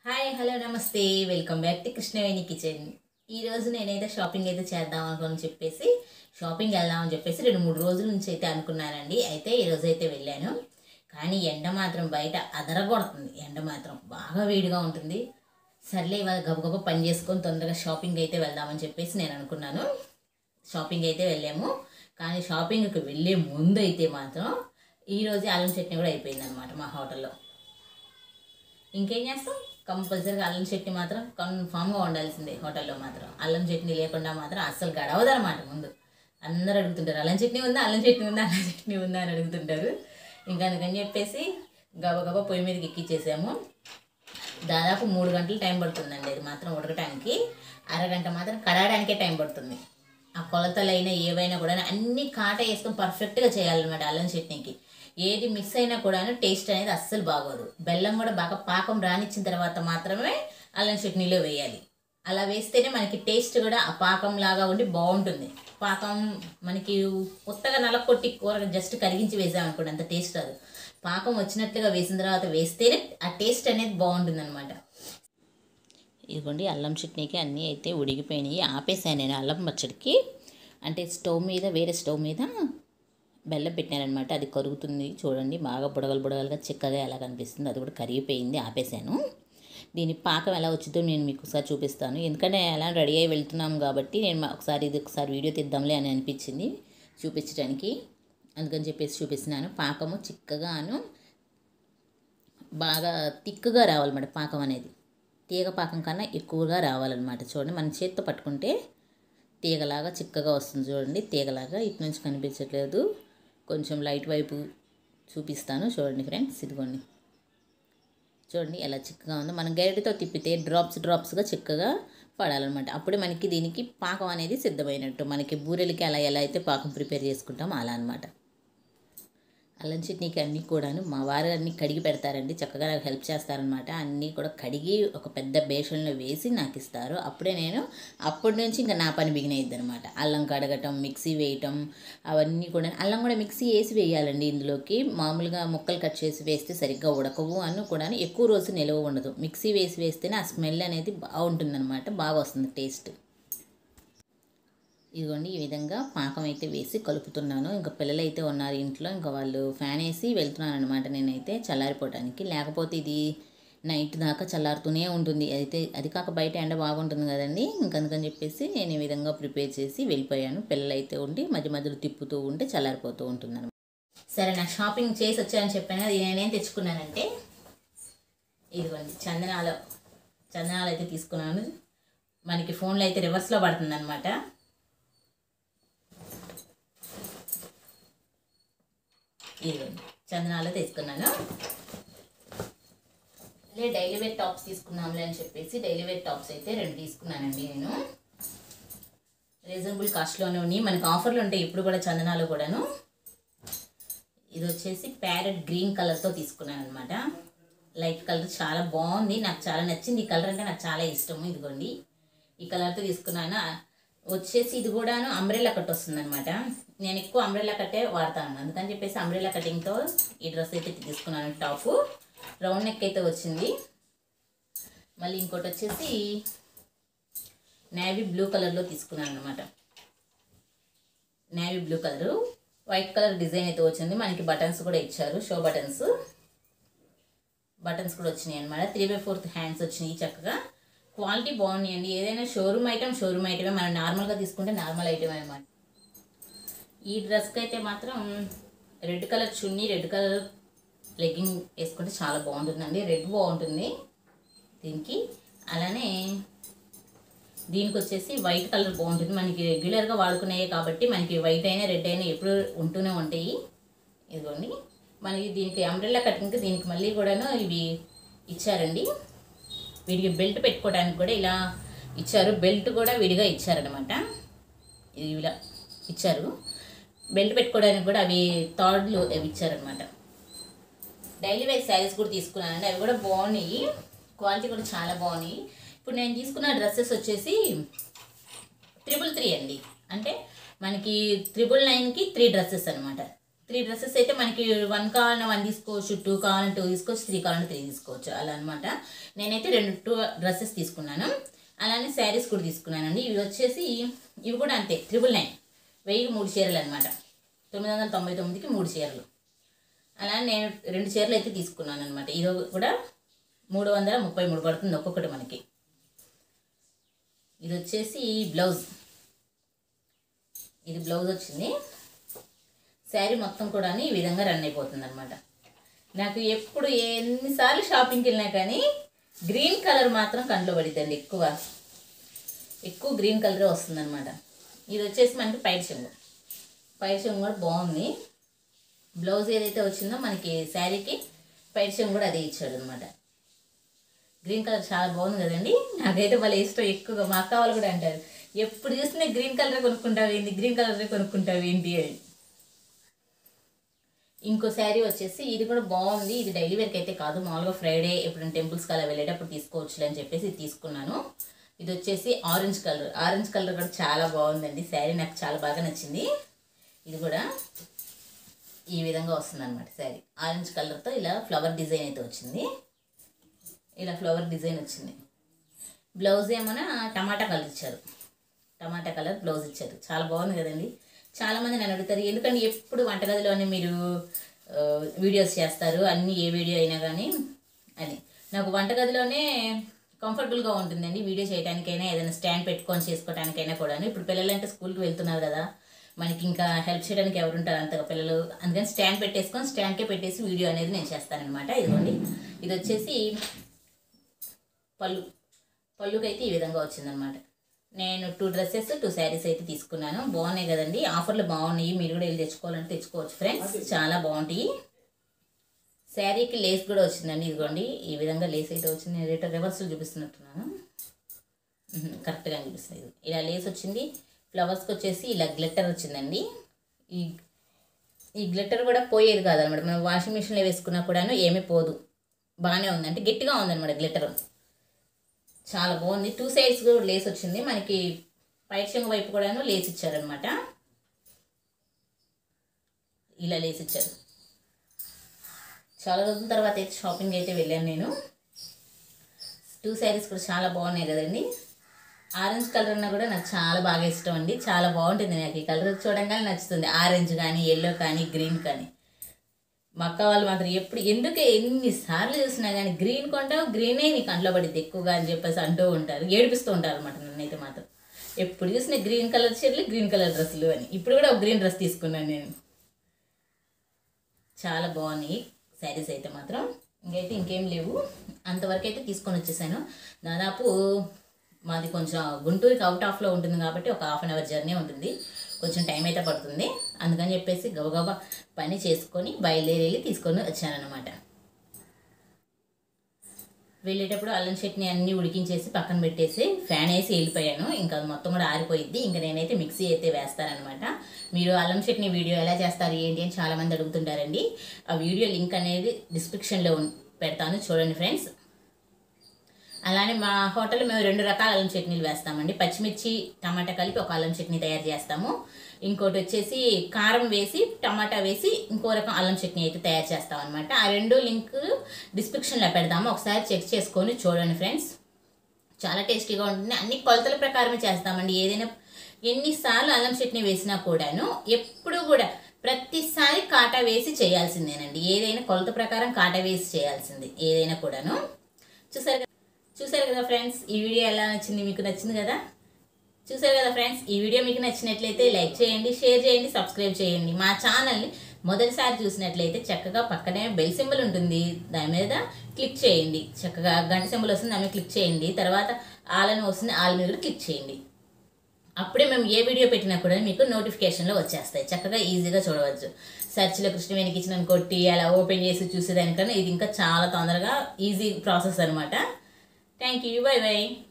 hi hello నమస్తే welcome back to Krishnaveni kitchen ఈ రోజు నేనైతే షాపింగ్ అయితే చేద్దాం అనుకుని చెప్పేసి షాపింగ్ వెళ్దామని చెప్పేసి రెండు మూడు రోజుల నుంచి అయితే అనుకున్నానండి అయితే ఈ రోజు అయితే వెళ్ళాను కానీ ఎండ మాత్రం బయట అదరగొడుతుంది ఎండ మాత్రం బాగా వేడిగా ఉంటుంది సర్లే ఇవాళ గబగబా పని చేసుకొని తొందరగా షాపింగ్ అయితే వెళ్దామని చెప్పేసి నేను అనుకున్నాను షాపింగ్ అయితే వెళ్ళాము కానీ షాపింగ్కి వెళ్ళే ముందు అయితే మాత్రం ఈ రోజు అల్లం చట్నీ కూడా అయిపోయింది అనమాట మా హోటల్లో ఇంకేం చేస్తాం కంపల్సరీగా అల్లం చట్నీ మాత్రం కన్ఫామ్గా ఉండాల్సిందే హోటల్లో మాత్రం అల్లం చట్నీ లేకుండా మాత్రం అస్సలు గడవదు అనమాట ముందు అందరూ అడుగుతుంటారు అల్లం చట్నీ ఉందా అల్లం చట్నీ ఉందా అల్లం చట్నీ ఉందా అని అడుగుతుంటారు ఇంకా అందుకని చెప్పేసి గబగబా పొయ్యి మీదకి ఎక్కిచ్చేసాము దాదాపు మూడు గంటలు టైం పడుతుందండి అది మాత్రం ఉడకటానికి అరగంట మాత్రం కడగడానికే టైం పడుతుంది ఆ కొలతలైనా ఏవైనా కూడా అన్ని కాట వేసుకొని పర్ఫెక్ట్గా చేయాలన్నమాట అల్లం చట్నీకి ఏది మిక్స్ అయినా కూడా టేస్ట్ అనేది అస్సలు బాగోదు బెల్లం కూడా బాగా పాకం రానిచ్చిన తర్వాత మాత్రమే అల్లం చట్నీలో వేయాలి అలా వేస్తేనే మనకి టేస్ట్ కూడా ఆ పాకం లాగా ఉండి బాగుంటుంది పాకం మనకి కొత్తగా నలకొట్టి కూర జస్ట్ కరిగించి వేసామనుకోండి అంత టేస్ట్ రాదు పాకం వచ్చినట్లుగా వేసిన తర్వాత వేస్తేనే ఆ టేస్ట్ అనేది బాగుంటుంది అనమాట ఇదిగోండి అల్లం చట్నీకి అన్నీ అయితే ఉడికిపోయినాయి ఆపేసాను నేను అల్లం పచ్చడికి అంటే స్టవ్ మీద వేరే స్టవ్ మీద బెల్లం పెట్టానమాట అది కరుగుతుంది చూడండి బాగా బుడగలు బుడగలుగా చిక్కగా ఎలా కనిపిస్తుంది అది కూడా కరిగిపోయింది ఆపేసాను దీని పాకం ఎలా వచ్చిందో నేను మీకు ఒకసారి చూపిస్తాను ఎందుకంటే ఎలా రెడీ అయ్యి వెళ్తున్నాం కాబట్టి నేను మా- ఒకసారి ఇది ఒకసారి వీడియో తీద్దాంలే అని అనిపించింది చూపించడానికి అందుకని చెప్పేసి చూపిస్తున్నాను పాకము చిక్కగాను బాగా తిక్కుగా రావాలన్నమాట పాకం అనేది తీగ పాకం కన్నా ఎక్కువగా రావాలన్నమాట చూడండి మన చేత్తో పట్టుకుంటే తీగలాగా చిక్కగా వస్తుంది చూడండి తీగలాగా ఇటు నుంచి కనిపించట్లేదు కొంచెం లైట్ వైపు చూపిస్తాను చూడండి ఫ్రెండ్స్ ఇదిగోండి చూడండి ఎలా చిక్కగా ఉందో మనం గరిటెతో తిప్పితే డ్రాప్స్ డ్రాప్స్గా చిక్కగా పడాలన్నమాట అప్పుడే మనకి దీనికి పాకం అనేది సిద్ధమైనట్టు మనకి బూరెలకి అలా ఎలా అయితే పాకం ప్రిపేర్ చేసుకుంటామో అలా అనమాట అల్లం చట్నీకి అన్నీ కూడాను మా వారు అన్నీ కడిగి పెడతారండి చక్కగా నాకు హెల్ప్ చేస్తారనమాట అన్నీ కూడా కడిగి ఒక పెద్ద బేషన్లో వేసి నాకు ఇస్తారు అప్పుడే నేను అప్పటి నుంచి ఇంకా నా పని బిగినైద్ది అనమాట అల్లం కడగటం మిక్సీ వేయటం అవన్నీ కూడా అల్లం కూడా మిక్సీ వేసి వేయాలండి ఇందులోకి మామూలుగా ముక్కలు కట్ చేసి వేస్తే సరిగ్గా ఉడకవు అని కూడా ఎక్కువ రోజు నిలవ ఉండదు మిక్సీ వేసి వేస్తేనే ఆ స్మెల్ అనేది బాగుంటుందన్నమాట బాగా వస్తుంది టేస్ట్ ఇదిగోండి ఈ విధంగా పాకం అయితే వేసి కలుపుతున్నాను ఇంకా పిల్లలు అయితే ఉన్నారు ఇంట్లో ఇంకా వాళ్ళు ఫ్యాన్ వేసి వెళ్తున్నాను అనమాట నేనైతే చల్లారిపోవడానికి లేకపోతే ఇది నైట్ దాకా చల్లారుతూనే ఉంటుంది అయితే అది కాక బయట ఎండ బాగుంటుంది కదండి ఇంక అందుకని చెప్పేసి నేను ఈ విధంగా ప్రిపేర్ చేసి వెళ్ళిపోయాను పిల్లలు అయితే ఉండి మధ్య మధ్యలో తిప్పుతూ ఉంటే చల్లారిపోతూ ఉంటుంది సరే నా షాపింగ్ చేసి వచ్చానని చెప్పాను కదా నేనేం తెచ్చుకున్నానంటే ఇదిగోండి చందనాలు చందనాలు అయితే తీసుకున్నాను మనకి ఫోన్లో అయితే రివర్స్లో పడుతుంది అనమాట ఇదిగోండి చందనాలు తీసుకున్నాను లే డైలీ వేర్ టాప్స్ తీసుకున్నాంలే అని చెప్పేసి డైలీ వేర్ టాప్స్ అయితే రెండు తీసుకున్నానండి నేను రీజనబుల్ కాస్ట్లోనే ఉన్నాయి మనకి ఆఫర్లు ఉంటాయి ఇప్పుడు కూడా చందనాలు కూడాను ఇది వచ్చేసి ప్యారెట్ గ్రీన్ కలర్తో తీసుకున్నాను అనమాట లైట్ కలర్ చాలా బాగుంది నాకు చాలా నచ్చింది ఈ కలర్ అంటే నాకు చాలా ఇష్టము ఇదిగోండి ఈ కలర్తో తీసుకున్నాను వచ్చేసి ఇది కూడాను అంబ్రెల్లా కట్ వస్తుంది అనమాట నేను ఎక్కువ అంబ్రెల్లా కట్టే వాడతాను అందుకని చెప్పేసి అంబ్రెల్లా కటింగ్తో ఈ డ్రెస్ అయితే తీసుకున్నాను టాప్ రౌండ్ నెక్ అయితే వచ్చింది మళ్ళీ ఇంకోటి వచ్చేసి నేవీ బ్లూ కలర్లో తీసుకున్నాను అనమాట navy blue colour white colour design అయితే వచ్చింది మనకి బటన్స్ కూడా ఇచ్చారు షో బటన్స్ బటన్స్ కూడా వచ్చినాయి అనమాట త్రీ బై ఫోర్త్ హ్యాండ్స్ వచ్చినాయి చక్కగా క్వాలిటీ బాగున్నాయండి ఏదైనా షోరూమ్ ఐటమ్ షోరూమ్ ఐటమే మనం నార్మల్గా తీసుకుంటే నార్మల్ ఐటమ్ అనమాట ఈ డ్రెస్కి అయితే మాత్రం రెడ్ కలర్ చున్నీ రెడ్ కలర్ లెగ్గింగ్ వేసుకుంటే చాలా బాగుంటుందండి రెడ్ బాగుంటుంది దీనికి అలానే దీనికి వచ్చేసి వైట్ కలర్ బాగుంటుంది మనకి రెగ్యులర్గా వాడుకునేవి కాబట్టి మనకి వైట్ అయినా రెడ్ అయినా ఎప్పుడు ఉంటూనే ఉంటాయి ఇదిగోండి మనకి దీనికి అంబ్రెల్లా కటింగ్ దీనికి మళ్ళీ కూడాను ఇవి ఇచ్చారండి వీడికి బెల్ట్ పెట్టుకోవడానికి కూడా ఇలా ఇచ్చారు బెల్ట్ కూడా విడిగా ఇచ్చారనమాట ఇది ఇలా ఇచ్చారు బెల్ట్ పెట్టుకోవడానికి కూడా అవి థర్డ్లు అవి ఇచ్చారనమాట డైలీ వేర్ శారీస్ కూడా తీసుకున్నానండి అవి కూడా బాగున్నాయి క్వాలిటీ కూడా చాలా బాగున్నాయి ఇప్పుడు నేను తీసుకున్న డ్రెస్సెస్ వచ్చేసి త్రిబుల్ త్రీ అండి అంటే మనకి త్రిబుల్ నైన్కి త్రీ డ్రెస్సెస్ అనమాట త్రీ డ్రెస్సెస్ అయితే మనకి వన్ కావాలన్నా వన్ తీసుకోవచ్చు టూ కావాలంటే టూ తీసుకోవచ్చు త్రీ కావాలంటే త్రీ తీసుకోవచ్చు అలా అనమాట నేనైతే రెండు టూ డ్రెస్సెస్ తీసుకున్నాను అలానే శారీస్ కూడా తీసుకున్నానండి ఇవి వచ్చేసి ఇవి కూడా అంతే త్రిబుల్ నైన్ వెయ్యికి మూడు చీరలు అనమాట తొమ్మిది వందల తొంభై తొమ్మిదికి మూడు చీరలు అలా నేను రెండు చీరలు అయితే తీసుకున్నాను అనమాట ఇది కూడా మూడు వందల ముప్పై మూడు పడుతుంది ఒక్కొక్కటి మనకి ఇది వచ్చేసి బ్లౌజ్ ఇది బ్లౌజ్ వచ్చింది శారీ మొత్తం కూడా ఈ విధంగా రన్ అయిపోతుంది అనమాట నాకు ఎప్పుడు ఎన్నిసార్లు షాపింగ్కి వెళ్ళినా కానీ గ్రీన్ కలర్ మాత్రం కంట్లో పడిద్దండి ఎక్కువ ఎక్కువ గ్రీన్ కలరే వస్తుంది అనమాట ఇది వచ్చేసి మనకి పైట్ చెంగు పైట్ చెంగు కూడా బాగుంది బ్లౌజ్ ఏదైతే వచ్చిందో మనకి శారీకి పైట్ చెంగు కూడా అదే ఇచ్చాడు అనమాట గ్రీన్ కలర్ చాలా బాగుంది కదండి నాకైతే వాళ్ళ ఇష్టం ఎక్కువగా మా అక్క వాళ్ళు కూడా అంటారు ఎప్పుడు చూసినా గ్రీన్ కలర్ కొనుక్కుంటావు ఏంటి గ్రీన్ కలర్ కొనుక్కుంటావు ఏంటి అని ఇంకో శారీ వచ్చేసి ఇది కూడా బాగుంది ఇది డైలీ వేర్కి అయితే కాదు మామూలుగా ఫ్రైడే ఎప్పుడైనా టెంపుల్స్కి అలా వెళ్ళేటప్పుడు తీసుకోవచ్చులే అని చెప్పేసి ఇది తీసుకున్నాను ఇది వచ్చేసి ఆరెంజ్ కలర్ ఆరెంజ్ కలర్ కూడా చాలా బాగుందండి శారీ నాకు చాలా బాగా నచ్చింది ఇది కూడా ఈ విధంగా వస్తుంది అనమాట శారీ ఆరెంజ్ కలర్తో ఇలా ఫ్లవర్ డిజైన్ అయితే వచ్చింది ఇలా ఫ్లవర్ డిజైన్ వచ్చింది బ్లౌజ్ ఏమన్నా టమాటా కలర్ ఇచ్చారు టమాటా కలర్ బ్లౌజ్ ఇచ్చారు చాలా బాగుంది కదండి చాలామంది నన్ను అడుగుతారు ఎందుకంటే ఎప్పుడు వంటగదిలోనే మీరు ఆ, వీడియోస్ చేస్తారు అన్ని ఏ వీడియో అయినా కానీ అని నాకు వంటగదిలోనే కంఫర్టబుల్గా ఉంటుందండి వీడియో చేయడానికైనా ఏదైనా స్టాండ్ పెట్టుకొని చేసుకోవడానికైనా కూడా ఇప్పుడు పిల్లలంటే స్కూల్కి వెళ్తున్నారు కదా మనకి ఇంకా హెల్ప్ చేయడానికి ఎవరు ఉంటారు అంతగా పిల్లలు అందుకని స్టాండ్ పెట్టేసుకొని స్టాండ్కే పెట్టేసి వీడియో అనేది నేను చేస్తానన్నమాట ఇదిగోండి ఇది వచ్చేసి పళ్ళు పళ్ళుకైతే ఈ విధంగా వచ్చిందనమాట నేను టూ డ్రెస్సెస్ టూ శారీస్ అయితే తీసుకున్నాను బాగున్నాయి కదండి ఆఫర్లు బాగున్నాయి మీరు కూడా వెళ్ళి తెచ్చుకోవాలంటే తెచ్చుకోవచ్చు ఫ్రెండ్స్ చాలా బాగుంటాయి శారీకి లేస్ కూడా వచ్చిందండి ఇదిగోండి ఈ విధంగా లేస్ అయితే వచ్చింది నేను రేటర్ రివర్స్లో చూపిస్తున్నట్టున్నాను మ్మ్, కరెక్ట్గా చూపిస్తుంది ఇది ఇలా లేస్ వచ్చింది ఫ్లవర్స్కి వచ్చేసి ఇలా గ్లిట్టర్ వచ్చిందండి ఈ ఈ గ్లిట్టర్ కూడా పోయేది కాదనమాట మనం వాషింగ్ మిషన్లో వేసుకున్నా కూడాను ఏమీ పోదు బాగానే ఉంది అంటే గట్టిగా ఉందన్నమాట గ్లిట్టర్ చాలా బాగుంది టూ సైడ్స్ కూడా లేస్ వచ్చింది మనకి పైచంగ వైపు కూడాను లేస్ ఇచ్చారనమాట ఇలా లేస్ ఇచ్చారు చాలా రోజుల తర్వాత అయితే షాపింగ్ అయితే వెళ్ళాను నేను టూ శారీస్ కూడా చాలా బాగున్నాయి కదండి ఆరెంజ్ కలర్ అన్నా కూడా నాకు చాలా బాగా ఇష్టం అండి చాలా బాగుంటుంది నాకు ఈ కలర్ చూడంగానే నచ్చుతుంది ఆరెంజ్ కానీ ఎల్లో కానీ గ్రీన్ కానీ మా అక్క వాళ్ళు మాత్రం ఎప్పుడు ఎందుకు ఎన్నిసార్లు చూసినా కానీ గ్రీన్ కొంటావు గ్రీనే నీ కంట్లో పడిద్ది ఎక్కువగా అని చెప్పేసి అంటూ ఉంటారు ఏడిపిస్తూ ఉంటారు అనమాట నన్నైతే మాత్రం ఎప్పుడు చూసినా గ్రీన్ కలర్ చీరలు గ్రీన్ కలర్ డ్రెస్సులు అని ఇప్పుడు కూడా ఒక గ్రీన్ డ్రెస్ తీసుకున్నాను నేను చాలా బాగున్నాయి శారీస్ అయితే మాత్రం ఇంకైతే ఇంకేం లేవు అంతవరకు అయితే తీసుకొని వచ్చేసాను దాదాపు మాది కొంచెం గుంటూరుకి అవుట్ ఆఫ్లో ఉంటుంది కాబట్టి ఒక హాఫ్ అన్ అవర్ జర్నీ ఉంటుంది కొంచెం టైం అయితే పడుతుంది అందుకని చెప్పేసి గబగబా పని చేసుకొని బయలుదేరి వెళ్ళి తీసుకొని వచ్చానన్నమాట వెళ్ళేటప్పుడు అల్లం చట్నీ అన్నీ ఉడికించేసి పక్కన పెట్టేసి ఫ్యాన్ వేసి వెళ్ళిపోయాను ఇంకా అది మొత్తం కూడా ఆరిపోయిద్ది ఇంకా నేనైతే మిక్సీ అయితే వేస్తానమాట మీరు అల్లం చట్నీ వీడియో ఎలా చేస్తారు ఏంటి అని చాలామంది అడుగుతుంటారండి ఆ వీడియో లింక్ అనేది డిస్క్రిప్షన్లో ఉన్- పెడతాను చూడండి ఫ్రెండ్స్ అలానే మా హోటల్లో మేము రెండు రకాల అల్లం చట్నీలు వేస్తామండి పచ్చిమిర్చి టమాటా కలిపి ఒక అల్లం చట్నీ తయారు చేస్తాము ఇంకోటి వచ్చేసి కారం వేసి టమాటా వేసి ఇంకో రకం అల్లం చట్నీ అయితే తయారు చేస్తాం అనమాట ఆ రెండు లింక్ డిస్క్రిప్షన్లో పెడతాము ఒకసారి చెక్ చేసుకొని చూడండి ఫ్రెండ్స్ చాలా టేస్టీగా ఉంటుంది అన్ని కొలతల ప్రకారమే చేస్తామండి ఏదైనా ఎన్నిసార్లు అల్లం చట్నీ వేసినా కూడాను ఎప్పుడు కూడా ప్రతిసారి కాటా వేసి చేయాల్సిందేనండి ఏదైనా కొలత ప్రకారం కాటా వేసి చేయాల్సింది ఏదైనా కూడాను చూసారు కదా చూసారు కదా ఫ్రెండ్స్ ఈ వీడియో ఎలా నచ్చింది మీకు నచ్చింది కదా చూసారు కదా ఫ్రెండ్స్ ఈ వీడియో మీకు నచ్చినట్లయితే లైక్ చేయండి షేర్ చేయండి సబ్స్క్రైబ్ చేయండి మా ఛానల్ని మొదటిసారి చూసినట్లయితే చక్కగా పక్కనే బెల్ సింబల్ ఉంటుంది దాని మీద క్లిక్ చేయండి చక్కగా గంట సింబల్ వస్తుంది దాని మీద క్లిక్ చేయండి తర్వాత ఆల్ అని వస్తుంది ఆల్ మీద కూడా క్లిక్ చేయండి అప్పుడే మేము ఏ వీడియో పెట్టినా కూడా మీకు నోటిఫికేషన్లో వచ్చేస్తాయి చక్కగా ఈజీగా చూడవచ్చు సెర్చ్లో కృష్ణవేణి కిచెన్ అని కొట్టి అలా ఓపెన్ చేసి చూసేదానికన్నా ఇది ఇంకా చాలా తొందరగా ఈజీ ప్రాసెస్ అనమాట థ్యాంక్ యూ బై బై